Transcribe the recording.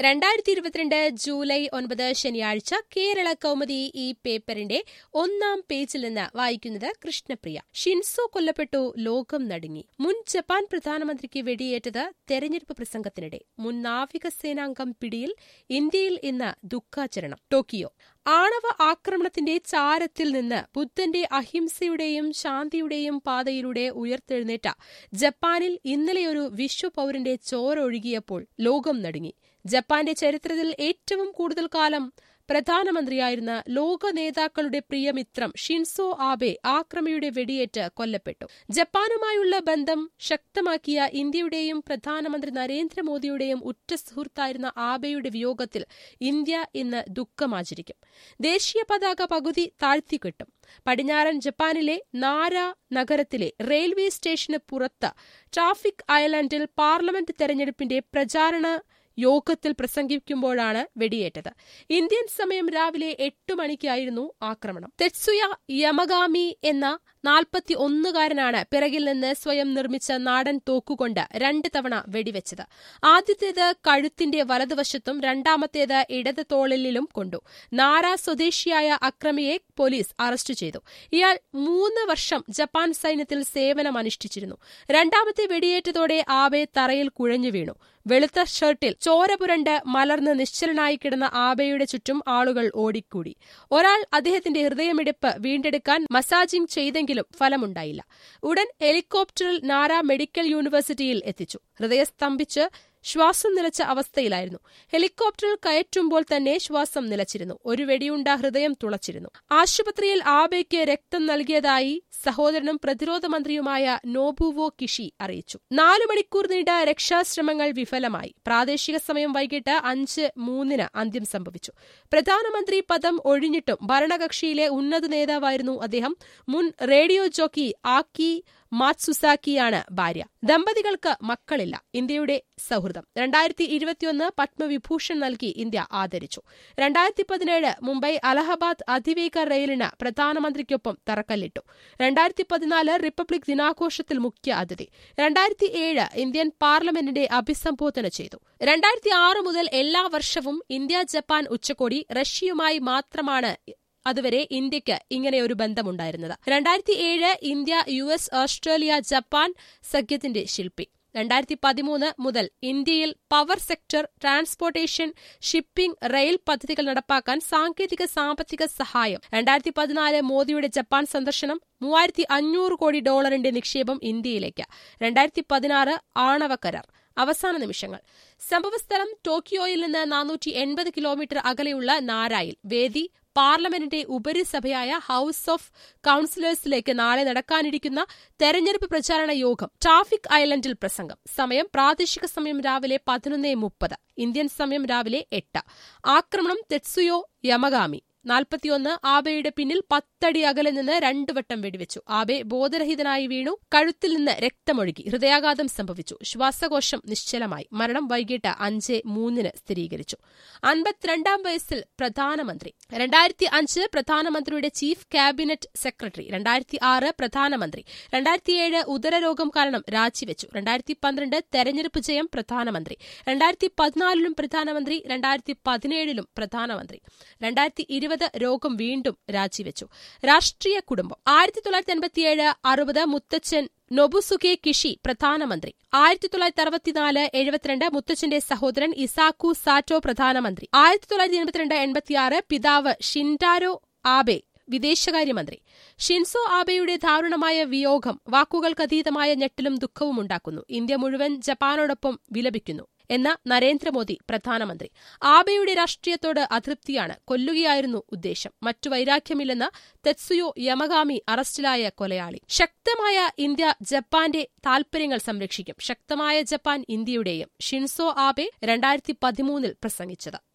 രണ്ടായിരത്തി ഇരുപത്തിരണ്ട് ജൂലൈ ഒൻപത് ശനിയാഴ്ച കേരള കൗമുദി ഈ പേപ്പറിന്റെ ഒന്നാം പേജിൽ നിന്ന് വായിക്കുന്നത് കൃഷ്ണപ്രിയ ഷിൻസോ കൊല്ലപ്പെട്ടു ലോകം നടുങ്ങി മുൻ ജപ്പാൻ പ്രധാനമന്ത്രിക്ക് വെടിയേറ്റത് തെരഞ്ഞെടുപ്പ് പ്രസംഗത്തിനിടെ മുൻ നാവികസേനാംഗം പിടിയിൽ ഇന്ത്യയിൽ ഇന്ന് ദുഃഖാചരണം ടോക്കിയോ ആണവ ആക്രമണത്തിന്റെ ചാരത്തിൽ നിന്ന് ബുദ്ധന്റെ അഹിംസയുടെയും ശാന്തിയുടെയും പാതയിലൂടെ ഉയർത്തെഴുന്നേറ്റ ജപ്പാനിൽ ഇന്നലെയൊരു വിശ്വപൌരന്റെ ചോരൊഴുകിയപ്പോൾ ലോകം നടുങ്ങി ജപ്പാന്റെ ചരിത്രത്തിൽ ഏറ്റവും കൂടുതൽ കാലം പ്രധാനമന്ത്രിയായിരുന്ന ലോക നേതാക്കളുടെ പ്രിയമിത്രം ഷിൻസോ ആബെ ആക്രമിയുടെ വെടിയേറ്റ് കൊല്ലപ്പെട്ടു ജപ്പാനുമായുള്ള ബന്ധം ശക്തമാക്കിയ ഇന്ത്യയുടെയും പ്രധാനമന്ത്രി നരേന്ദ്രമോദിയുടെയും ഉറ്റ സുഹൃത്തായിരുന്ന ആബെയുടെ വിയോഗത്തിൽ ഇന്ത്യ ഇന്ന് ദുഃഖമാചരിക്കും ദേശീയ പതാക പകുതി താഴ്ത്തിക്കെട്ടും പടിഞ്ഞാറൻ ജപ്പാനിലെ നാര നഗരത്തിലെ റെയിൽവേ സ്റ്റേഷന് പുറത്ത് ട്രാഫിക് ഐലൻഡിൽ പാർലമെന്റ് തെരഞ്ഞെടുപ്പിന്റെ പ്രചാരണ യോഗത്തിൽ പ്രസംഗിക്കുമ്പോഴാണ് വെടിയേറ്റത് ഇന്ത്യൻ സമയം രാവിലെ എട്ട് മണിക്കായിരുന്നു ആക്രമണം തെത്സുയ യമഗാമി എന്ന നാൽപ്പത്തി ഒന്നുകാരനാണ് പിറകിൽ നിന്ന് സ്വയം നിർമ്മിച്ച നാടൻ തോക്കുകൊണ്ട് രണ്ട് തവണ വെടിവെച്ചത് ആദ്യത്തേത് കഴുത്തിന്റെ വലതുവശത്തും രണ്ടാമത്തേത് ഇടത് തോളിലും കൊണ്ടു നാര സ്വദേശിയായ അക്രമിയെ പോലീസ് അറസ്റ്റ് ചെയ്തു ഇയാൾ മൂന്ന് വർഷം ജപ്പാൻ സൈന്യത്തിൽ സേവനമനുഷ്ഠിച്ചിരുന്നു രണ്ടാമത്തെ വെടിയേറ്റതോടെ ആബെ തറയിൽ കുഴഞ്ഞു വീണു വെളുത്ത ഷർട്ടിൽ ചോര പുരണ്ട് മലർന്ന് നിശ്ചലനായി കിടന്ന ആബയുടെ ചുറ്റും ആളുകൾ ഓടിക്കൂടി ഒരാൾ അദ്ദേഹത്തിന്റെ ഹൃദയമിടിപ്പ് വീണ്ടെടുക്കാൻ മസാജിംഗ് ചെയ്തെങ്കിലും ഫലമുണ്ടായില്ല ഉടൻ ഹെലികോപ്റ്ററിൽ നാര മെഡിക്കൽ യൂണിവേഴ്സിറ്റിയിൽ എത്തിച്ചു ഹൃദയം സ്തംഭിച്ച് ശ്വാസം നിലച്ച അവസ്ഥയിലായിരുന്നു ഹെലികോപ്റ്ററിൽ കയറ്റുമ്പോൾ തന്നെ ശ്വാസം നിലച്ചിരുന്നു ഒരു വെടിയുണ്ട ഹൃദയം തുളച്ചിരുന്നു ആശുപത്രിയിൽ ആബയ്ക്ക് രക്തം നൽകിയതായി സഹോദരനും പ്രതിരോധ മന്ത്രിയുമായ നോബുവോ കിഷി അറിയിച്ചു നാലു മണിക്കൂർ നീണ്ട രക്ഷാശ്രമങ്ങൾ വിഫലമായി പ്രാദേശിക സമയം വൈകിട്ട് അഞ്ച് മൂന്നിന് അന്ത്യം സംഭവിച്ചു പ്രധാനമന്ത്രി പദം ഒഴിഞ്ഞിട്ടും ഭരണകക്ഷിയിലെ ഉന്നത നേതാവായിരുന്നു അദ്ദേഹം മുൻ റേഡിയോ ജോക്കി ആക്കി മാത്സുസാക്കിയാണ് ഭാര്യ ദമ്പതികൾക്ക് മക്കളില്ല ഇന്ത്യയുടെ സൗഹൃദം രണ്ടായിരത്തി ഇരുപത്തിയൊന്ന് പത്മവിഭൂഷൺ നൽകി ഇന്ത്യ ആദരിച്ചു രണ്ടായിരത്തി പതിനേഴ് മുംബൈ അലഹബാദ് അതിവേഗ റെയിലിന് പ്രധാനമന്ത്രിക്കൊപ്പം തറക്കല്ലിട്ടു രണ്ടായിരത്തി പതിനാല് റിപ്പബ്ലിക് ദിനാഘോഷത്തിൽ മുഖ്യ അതിഥി രണ്ടായിരത്തി ഏഴ് ഇന്ത്യൻ പാർലമെന്റിനെ അഭിസംബോധന ചെയ്തു രണ്ടായിരത്തി ആറ് മുതൽ എല്ലാ വർഷവും ഇന്ത്യ ജപ്പാൻ ഉച്ചകോടി റഷ്യയുമായി മാത്രമാണ് അതുവരെ ഇന്ത്യക്ക് ഇങ്ങനെയൊരു ബന്ധമുണ്ടായിരുന്നത് രണ്ടായിരത്തി ഏഴ് India U S Australia Japan സഖ്യത്തിന്റെ ശില്പി രണ്ടായിരത്തി പതിമൂന്ന് മുതൽ ഇന്ത്യയിൽ power sector transportation shipping rail പദ്ധതികൾ നടപ്പാക്കാൻ സാങ്കേതിക സാമ്പത്തിക സഹായം രണ്ടായിരത്തി പതിനാല് മോദിയുടെ ജപ്പാൻ സന്ദർശനം മൂവായിരത്തി അഞ്ഞൂറ് കോടി ഡോളറിന്റെ നിക്ഷേപം ഇന്ത്യയിലേക്ക് രണ്ടായിരത്തി പതിനാറ് ആണവ കരാർ അവസാന നിമിഷങ്ങൾ സംഭവസ്ഥലം ടോക്കിയോയിൽ നിന്ന് നാനൂറ്റി എൺപത് കിലോമീറ്റർ അകലെയുള്ള നാരായിൽ വേദി പാർലമെന്റിന്റെ ഉപരിസഭയായ ഹൌസ് ഓഫ് കൌൺസിലേഴ്സിലേക്ക് നാളെ നടക്കാനിരിക്കുന്ന തെരഞ്ഞെടുപ്പ് പ്രചാരണ യോഗം ട്രാഫിക് ഐലൻഡിൽ പ്രസംഗം സമയം പ്രാദേശിക സമയം രാവിലെ പതിനൊന്ന് മുപ്പത് ഇന്ത്യൻ സമയം രാവിലെ എട്ട് ആക്രമണം തെത്സുയോ യമഗാമി നാൽപ്പത്തിയൊന്ന് ആബെയുടെ പിന്നിൽ പത്തടി അകലെ നിന്ന് രണ്ടു വട്ടം വെടിവെച്ചു ആബെ ബോധരഹിതനായി വീണു കഴുത്തിൽ നിന്ന് രക്തമൊഴുകി ഹൃദയാഘാതം സംഭവിച്ചു ശ്വാസകോശം നിശ്ചലമായി മരണം വൈകിട്ട് അഞ്ച് മൂന്നിന് സ്ഥിരീകരിച്ചു അൻപത്തിരണ്ടാം വയസ്സിൽ പ്രധാനമന്ത്രി രണ്ടായിരത്തി അഞ്ച് പ്രധാനമന്ത്രിയുടെ ചീഫ് ക്യാബിനറ്റ് സെക്രട്ടറി രണ്ടായിരത്തി ആറ് പ്രധാനമന്ത്രി രണ്ടായിരത്തിയേഴ് ഉദരരോഗം കാരണം രാജിവെച്ചു രണ്ടായിരത്തി പന്ത്രണ്ട് തെരഞ്ഞെടുപ്പ് ജയം പ്രധാനമന്ത്രി രണ്ടായിരത്തി പതിനാലിലും പ്രധാനമന്ത്രി രണ്ടായിരത്തി പതിനേഴിലും പ്രധാനമന്ത്രി രണ്ടായിരത്തി ഇരുപത് രോഗം വീണ്ടും രാജിവെച്ചു രാഷ്ട്രീയ കുടുംബം ആയിരത്തി തൊള്ളായിരത്തി എൺപത്തിയേഴ് അറുപത് മുത്തച്ഛൻ നൊബുസുകെ കിഷി പ്രധാനമന്ത്രി ആയിരത്തി തൊള്ളായിരത്തി അറുപത്തിനാല് എഴുപത്തിരണ്ട് മുത്തച്ഛന്റെ സഹോദരൻ ഇസാക്കു സാറ്റോ പ്രധാനമന്ത്രി ആയിരത്തി തൊള്ളായിരത്തി എൺപത്തിരണ്ട് എൺപത്തിയാറ് പിതാവ് ഷിൻഡാരോ ആബെ വിദേശകാര്യമന്ത്രി ഷിൻസോ ആബെയുടെ ദാരുണമായ വിയോഗം വാക്കുകൾക്കതീതമായ ഞെട്ടലും ദുഃഖവും ഉണ്ടാക്കുന്നു ഇന്ത്യ മുഴുവൻ ജപ്പാനോടൊപ്പം വിലപിക്കുന്നു എന്ന നരേന്ദ്രമോദി പ്രധാനമന്ത്രി ആബെയുടെ രാഷ്ട്രീയത്തോട് അതൃപ്തിയാണ് കൊല്ലുകയായിരുന്നു ഉദ്ദേശം മറ്റു വൈരാഗ്യമില്ലെന്ന് തെത്സുയോ യമഗാമി അറസ്റ്റിലായ കൊലയാളി ശക്തമായ ഇന്ത്യ ജപ്പാന്റെ താൽപര്യങ്ങൾ സംരക്ഷിക്കും ശക്തമായ ജപ്പാൻ ഇന്ത്യയുടെയും ഷിൻസോ ആബെ രണ്ടായിരത്തി പതിമൂന്നിൽ പ്രസംഗിച്ചത്